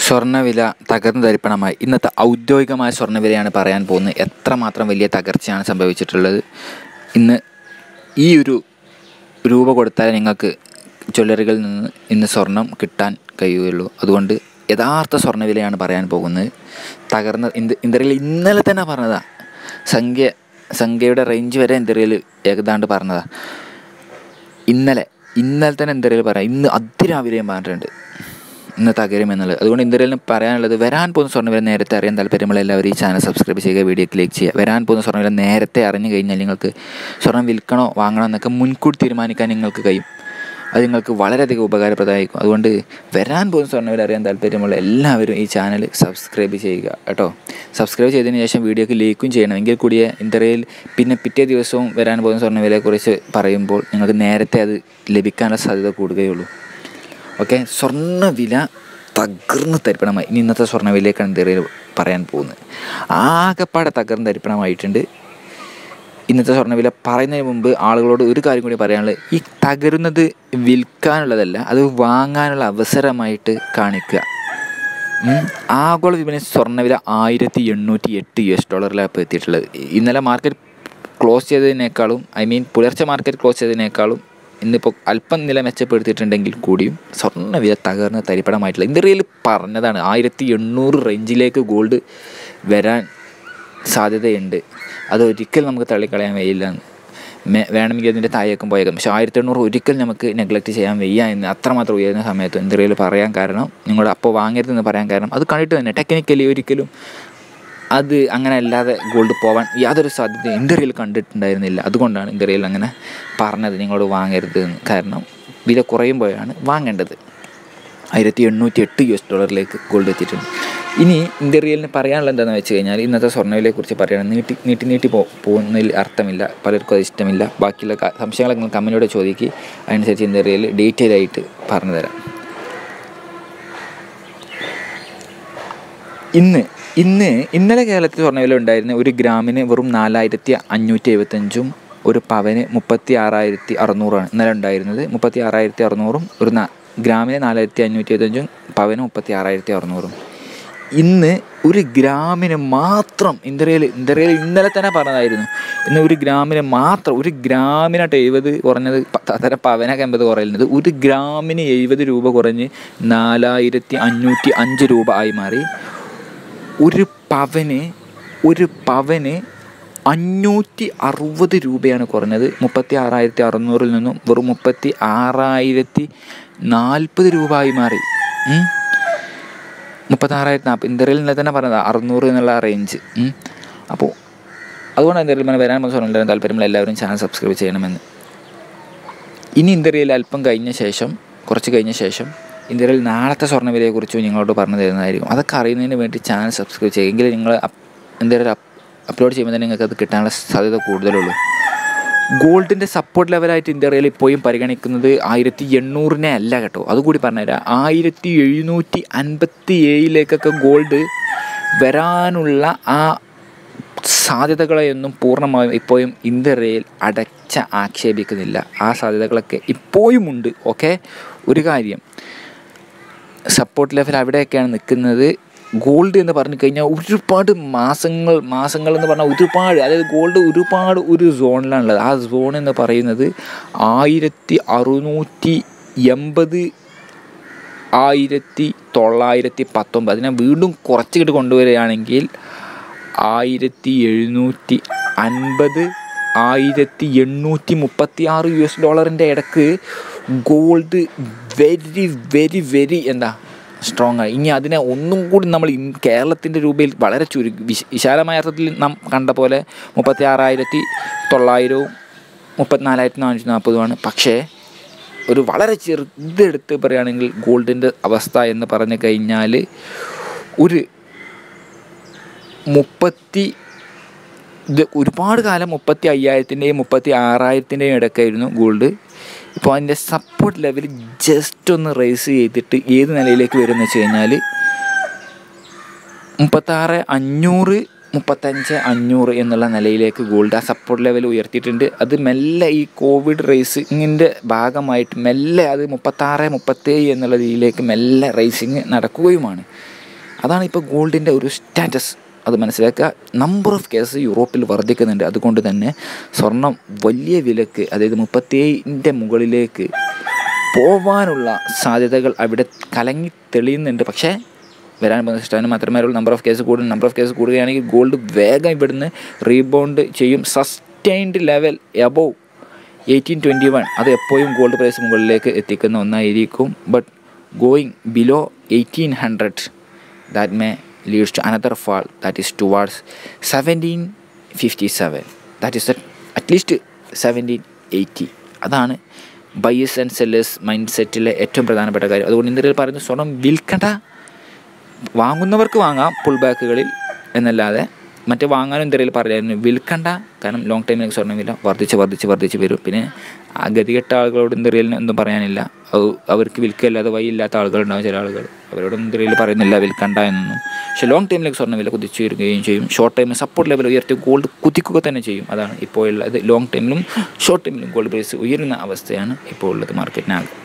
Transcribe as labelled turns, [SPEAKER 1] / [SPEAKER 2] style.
[SPEAKER 1] സ്വർണ്ണവില തകർന്നു തരിപ്പണമായി ഇന്നത്തെ ഔദ്യോഗികമായ സ്വർണ്ണവിലയാണ് പറയാൻ പോകുന്നത് എത്രമാത്രം വലിയ തകർച്ചയാണ് സംഭവിച്ചിട്ടുള്ളത് ഇന്ന് ഈ ഒരു രൂപ കൊടുത്താൽ നിങ്ങൾക്ക് ജ്വല്ലറികളിൽ നിന്ന് ഇന്ന് സ്വർണം കിട്ടാൻ കഴിയുകയുള്ളൂ അതുകൊണ്ട് യഥാർത്ഥ സ്വർണ്ണവിലയാണ് പറയാൻ പോകുന്നത് തകർന്ന ഇന്ത്യ ഇന്ത്യയിൽ ഇന്നലെ തന്നെ പറഞ്ഞതാ സംഖ്യ സംഖ്യയുടെ റേഞ്ച് വരെ ഇന്ത്യയിൽ ഏകദാണ്ട് പറഞ്ഞതാ ഇന്നലെ ഇന്നലെ തന്നെ ഇന്ത്യയിൽ പറയാം ഇന്ന് അതിരാവിലെയും പറഞ്ഞിട്ടുണ്ട് ഇന്ന് തകരും എന്നുള്ളത് അതുകൊണ്ട് ഇന്ത്യയിൽ പറയാനുള്ളത് വരാൻ പോകുന്ന സ്വർണ്ണവില നേരത്തെ അറിയാൻ താല്പര്യമുള്ള എല്ലാവരും ഈ ചാനൽ സബ്സ്ക്രൈബ് ചെയ്യുക വീഡിയോ ക്ലിക്ക് ചെയ്യുക വരാൻ പോകുന്ന സ്വർണ്ണവില നേരത്തെ അറിഞ്ഞു കഴിഞ്ഞാൽ നിങ്ങൾക്ക് സ്വർണ്ണം വിൽക്കണോ വാങ്ങണോ എന്നൊക്കെ മുൻകൂട്ടി തീരുമാനിക്കാൻ നിങ്ങൾക്ക് കഴിയും അത് നിങ്ങൾക്ക് വളരെയധികം ഉപകാരപ്രദമായിരിക്കും അതുകൊണ്ട് വരാൻ പോകുന്ന സ്വർണ്ണവില അറിയാൻ താല്പര്യമുള്ള എല്ലാവരും ഈ ചാനൽ സബ്സ്ക്രൈബ് ചെയ്യുക കേട്ടോ സബ്സ്ക്രൈബ് ചെയ്തതിന് ശേഷം വീഡിയോക്ക് ലൈക്കും ചെയ്യണം എങ്കിൽ കൂടിയ ഇന്ത്യയിൽ പിന്നെ പിറ്റേ ദിവസവും വരാൻ പോകുന്ന സ്വർണ്ണവിലയെക്കുറിച്ച് പറയുമ്പോൾ നിങ്ങൾക്ക് നേരത്തെ അത് ലഭിക്കാനുള്ള സാധ്യത കൂടുകയുള്ളൂ ഓക്കെ സ്വർണ്ണവില തകർന്ന് തരിപ്പണമായി ഇനി ഇന്നത്തെ സ്വർണ്ണവിലയൊക്കെയാണ് ഇന്ത്യയിൽ പറയാൻ പോകുന്നത് ആകെപ്പാടെ തകർന്ന് തരിപ്പണമായിട്ടുണ്ട് ഇന്നത്തെ സ്വർണ്ണവില പറയുന്നതിന് മുമ്പ് ആളുകളോട് ഒരു കാര്യം കൂടി പറയാനുള്ളത് ഈ തകരുന്നത് വിൽക്കാനുള്ളതല്ല അത് വാങ്ങാനുള്ള അവസരമായിട്ട് കാണിക്കുക ഉം. ആഗോള വിപണി സ്വർണ്ണവില ആയിരത്തി എണ്ണൂറ്റി എട്ട് യു എസ് ഡോളറിലാണ് ഇപ്പോൾ എത്തിയിട്ടുള്ളത് ഇന്നലെ മാർക്കറ്റ് ക്ലോസ് ചെയ്തതിനേക്കാളും ഐ മീൻ പുലർച്ചെ മാർക്കറ്റ് ക്ലോസ് ചെയ്തതിനേക്കാളും ഇന്നിപ്പോൾ അല്പം നില മെച്ചപ്പെടുത്തിയിട്ടുണ്ടെങ്കിൽ കൂടിയും സ്വർണ്ണവില തകർന്ന് തരിപ്പണമായിട്ടുള്ള ഇന്ത്യയിൽ പറഞ്ഞതാണ് ആയിരത്തി എണ്ണൂറ് റേഞ്ചിലേക്ക് ഗോൾഡ് വരാൻ സാധ്യതയുണ്ട് അത് ഒരിക്കലും നമുക്ക് തള്ളിക്കളയാൻ വയ്യില്ല എന്ന് മേ- വേണമെങ്കിൽ അതിൻ്റെ താഴേക്കും പോയേക്കാം പക്ഷേ ആയിരത്തി എണ്ണൂറ് ഒരിക്കലും നമുക്ക് നെഗ്ലക്റ്റ് ചെയ്യാൻ വയ്യ എന്ന് അത്രമാത്രം ഉയരുന്ന സമയത്ത് ഇന്ത്യയിൽ പറയാൻ കാരണം നിങ്ങൾ അപ്പോൾ വാങ്ങരുതെന്ന് പറയാൻ കാരണം അത് കണ്ടിട്ട് തന്നെ ടെക്നിക്കലി ഒരിക്കലും അത് അങ്ങനെ അല്ലാതെ ഗോൾഡ് പോവാൻ യാതൊരു സാധ്യത ഇന്ത്യയിൽ കണ്ടിട്ടുണ്ടായിരുന്നില്ല അതുകൊണ്ടാണ് ഇന്ത്യയിൽ അങ്ങനെ പറഞ്ഞത് നിങ്ങളോട് വാങ്ങരുത് എന്ന് കാരണം വില കുറയുമ്പോഴാണ് വാങ്ങേണ്ടത് ആയിരത്തി എണ്ണൂറ്റി എട്ട് യു എസ് ഡോളറിലേക്ക് ഗോൾഡ് എത്തിയിട്ടുണ്ട് ഇനി ഇന്ത്യ റിയലിന് പറയാനുള്ളത് എന്താണെന്ന് വെച്ച് കഴിഞ്ഞാൽ ഇന്നത്തെ സ്വർണ്ണവിലയെക്കുറിച്ച് പറയുകയാണ് നീട്ടി നീട്ടി നീട്ടി പോ പോകുന്നതിൽ അർത്ഥമില്ല പലർക്കും അത് ഇഷ്ടമില്ല ബാക്കിയുള്ള ക- സംശയങ്ങൾ നിങ്ങൾ കമ്പനിയോട് ചോദിക്കുക അതനുസരിച്ച് ഇന്ത്യ റിയൽ ഡീറ്റെയിൽ ആയിട്ട് പറഞ്ഞു തരാം ഇന്ന് ഇന്ന് ഇന്നലെ കേരളത്തിൽ സ്വർണ്ണവില ഉണ്ടായിരുന്ന ഒരു ഗ്രാമിന് വെറും നാലായിരത്തി അഞ്ഞൂറ്റി എഴുപത്തഞ്ചും ഒരു പവന് മുപ്പത്തി ആറായിരത്തി അറുന്നൂറാണ് ഇന്നലെ ഉണ്ടായിരുന്നത് മുപ്പത്തി ആറായിരത്തി അറുന്നൂറും ഒരു നാ ഗ്രാമിന് നാലായിരത്തി അഞ്ഞൂറ്റി എഴുപത്തഞ്ചും പവന് മുപ്പത്തി ആറായിരത്തി അറുന്നൂറും ഇന്ന് ഒരു ഗ്രാമിന് മാത്രം ഇന്ത്യയിൽ ഇന്ത്യയിൽ ഇന്നലെ തന്നെ പറഞ്ഞതായിരുന്നു ഇന്ന് ഒരു ഗ്രാമിന് മാത്രം ഒരു ഗ്രാമിനായിട്ട് എഴുപത് കുറഞ്ഞത് പ- തരം പവനൊക്കെ എൺപത് കുറയുന്നത് ഒരു ഗ്രാമിന് എഴുപത് രൂപ കുറഞ്ഞ് നാലായിരത്തി അഞ്ഞൂറ്റി അഞ്ച് രൂപ ആയി മാറി ഒരു പവന് ഒരു പവന് അഞ്ഞൂറ്റി അറുപത് രൂപയാണ് കുറഞ്ഞത് മുപ്പത്തി ആറായിരത്തി അറുന്നൂറിൽ നിന്നും വെറും മുപ്പത്തി ആറായിരത്തി നാൽപ്പത് രൂപ ആയി മാറി ഉം. മുപ്പത്താറായിരത്തി നാൽപ്പത് ഇന്ത്യയിൽ നിന്ന് തന്നെ പറഞ്ഞത് അറുന്നൂറ് എന്നുള്ള റേഞ്ച് അപ്പോൾ അതുകൊണ്ട് ഇന്ത്യയിൽ മന വരാൻ സ്വർണ്ണം താല്പര്യമുള്ള എല്ലാവരും ചാനൽ സബ്സ്ക്രൈബ് ചെയ്യണമെന്ന് ഇനി ഇന്ത്യയിൽ അല്പം കഴിഞ്ഞ ശേഷം കുറച്ച് കഴിഞ്ഞ ശേഷം ഇന്ത്യയിൽ നാളത്തെ സ്വർണ്ണവിലയെക്കുറിച്ച് നിങ്ങളോട് പറഞ്ഞു തരുന്നതായിരിക്കും അതൊക്കെ അറിയുന്നതിന് വേണ്ടി ചാനൽ സബ്സ്ക്രൈബ് ചെയ്യുക എങ്കിൽ നിങ്ങൾ ഇന്ത്യയിൽ അപ്ലോഡ് ചെയ്യുമ്പോൾ തന്നെ നിങ്ങൾക്ക് അത് കിട്ടാനുള്ള സാധ്യത കൂടുതലുള്ളൂ ഗോൾഡിൻ്റെ സപ്പോർട്ട് ലെവലായിട്ട് ഇന്ത്യയിൽ ഇപ്പോഴും പരിഗണിക്കുന്നത് ആയിരത്തി എണ്ണൂറിനെ അല്ല കേട്ടോ അതുകൂടി പറഞ്ഞുതരാം ആയിരത്തി എഴുന്നൂറ്റി അൻപത്തി ഏഴിലേക്കൊക്കെ ഗോൾഡ് വരാനുള്ള ആ സാധ്യതകളെയൊന്നും പൂർണ്ണമായും ഇപ്പോഴും ഇന്ത്യയിൽ അടച്ച ആക്ഷേപിക്കുന്നില്ല ആ സാധ്യതകളൊക്കെ ഇപ്പോഴും ഉണ്ട് ഓക്കെ ഒരു കാര്യം സപ്പോർട്ട് ലെവൽ അവിടെയൊക്കെയാണ് നിൽക്കുന്നത് ഗോൾഡ് എന്ന് പറഞ്ഞു കഴിഞ്ഞാൽ ഒരുപാട് മാസങ്ങൾ മാസങ്ങൾ എന്ന് പറഞ്ഞാൽ ഒരുപാട് അതായത് ഗോൾഡ് ഒരുപാട് ഒരു സോണിലാണുള്ളത് ആ സോൺ എന്ന് പറയുന്നത് ആയിരത്തി അറുന്നൂറ്റി എൺപത് ആയിരത്തി തൊള്ളായിരത്തി പത്തൊമ്പത് അതിനെ വീണ്ടും കുറച്ചിട്ട് കൊണ്ടുവരികയാണെങ്കിൽ ആയിരത്തി എഴുന്നൂറ്റി അൻപത് ആയിരത്തി എണ്ണൂറ്റി മുപ്പത്തി ആറ് യു എസ് ഡോളറിൻ്റെ ഇടക്ക് ഗോൾഡ് വെരി വെരി വെരി എന്താ സ്ട്രോങ് ആയി ഇനി അതിനെ ഒന്നും കൂടി നമ്മൾ ഇൻ- കേരളത്തിൻ്റെ രൂപയിൽ വളരെ ചുരുക്കി വിശ- വിശാലമായ അർത്ഥത്തിൽ നാം കണ്ട പോലെ മുപ്പത്തി ആറായിരത്തി തൊള്ളായിരവും മുപ്പത്തിനാലായിരത്തി നാനൂറ്റി നാൽപ്പതുമാണ് പക്ഷേ ഒരു വളരെ ചെറുതെടുത്ത് പറയുകയാണെങ്കിൽ ഗോൾഡിൻ്റെ അവസ്ഥ എന്ന് പറഞ്ഞു കഴിഞ്ഞാൽ ഒരു മുപ്പത്തി ഇത് ഒരുപാട് കാലം മുപ്പത്തി അയ്യായിരത്തിൻ്റെയും മുപ്പത്തി ആറായിരത്തിൻ്റെയും ഇടയ്ക്കായിരുന്നു ഗോൾഡ് ഇപ്പോൾ അതിൻ്റെ സപ്പോർട്ട് ലെവൽ ജസ്റ്റ് ഒന്ന് റേസ് ചെയ്തിട്ട് ഏത് നിലയിലേക്ക് വരും എന്ന് വെച്ച് കഴിഞ്ഞാൽ മുപ്പത്താറ് അഞ്ഞൂറ് മുപ്പത്തഞ്ച് അഞ്ഞൂറ് എന്നുള്ള നിലയിലേക്ക് ഗോൾഡ് ആ സപ്പോർട്ട് ലെവൽ ഉയർത്തിയിട്ടുണ്ട് അത് മെല്ലെ ഈ കോവിഡ് റേസിങ്ങിൻ്റെ ഭാഗമായിട്ട് മെല്ലെ അത് മുപ്പത്താറ് മുപ്പത്തേഴ് എന്നുള്ള രീതിയിലേക്ക് മെല്ലെ റേസിങ് നടക്കുകയുമാണ് അതാണ് ഇപ്പോൾ ഗോൾഡിൻ്റെ ഒരു സ്റ്റാറ്റസ് അത് മനസ്സിലാക്കുക നമ്പർ ഓഫ് കേസ് യൂറോപ്പിൽ വർദ്ധിക്കുന്നുണ്ട് അതുകൊണ്ട് തന്നെ സ്വർണം വലിയ വിലക്ക് അതായത് മുപ്പത്തേഴിൻ്റെ മുകളിലേക്ക് പോവാനുള്ള സാധ്യതകൾ അവിടെ കലങ്ങി തെളിയുന്നുണ്ട് പക്ഷേ വരാൻ പോകുന്ന സിസ്റ്റം മാത്രമേ ഉള്ളൂ നമ്പർ ഓഫ് കേസ് കൂടും നമ്പർ ഓഫ് കേസ് കൂടുകയാണെങ്കിൽ ഗോൾഡ് വേഗം ഇവിടുന്ന് റീബൗണ്ട് ചെയ്യും sustained level above eighteen twenty one അത് എപ്പോഴും ഗോൾഡ് പ്രൈസ് മുകളിലേക്ക് എത്തിക്കുന്ന ഒന്നായിരിക്കും but going below eighteen hundred that may leads to another fall that is towards seventeen fifty seven that is at least seventeen eighty അതാണ് buyers and sellers mind സെറ്റിലെ ഏറ്റവും പ്രധാനപ്പെട്ട കാര്യം അതുകൊണ്ട് ഇന്ത്യയിൽ പറയുന്ന സ്വർണം വിൽക്കണ്ട വാങ്ങുന്നവർക്ക് വാങ്ങാം പുൾ ബാക്കുകളിൽ എന്നല്ലാതെ മറ്റേ വാങ്ങാനും ഇന്ത്യയിൽ പറയായിരുന്നു വിൽക്കണ്ട കാരണം ലോങ് ടൈമിലേക്ക് സ്വർണ്ണമില്ല വർദ്ധിച്ച് വർദ്ധിച്ച് വർദ്ധിച്ച് വരും പിന്നെ ആ ഗതികെട്ട ആളുകളോട് ഇന്ത്യയിൽ ഒന്നും പറയാനില്ല അത് അവർക്ക് വിൽക്കല്ലാതെ വഴിയില്ലാത്ത ആളുകളുണ്ടാവും ചില ആളുകൾ അവരോട് ഇന്ത്യയിൽ പറയുന്നില്ല വിൽക്കണ്ട എന്നൊന്നും പക്ഷേ ലോങ് ടൈമിലേക്ക് സ്വർണ്ണവില കുതിച്ചു വരികയും ചെയ്യും ഷോർട്ട് ടൈമിൽ സപ്പോർട്ട് ലെവൽ ഉയർത്തി ഗോൾഡ് കുതിക്കുക തന്നെ ചെയ്യും അതാണ് ഇപ്പോൾ ഉള്ളത് ലോങ് ടൈമിലും ഷോർട്ട് ടൈമിലും ഗോൾഡ് പ്രൈസ് ഉയരുന്ന അവസ്ഥയാണ് ഇപ്പോൾ ഉള്ളത് മാർക്കറ്റിനാകെ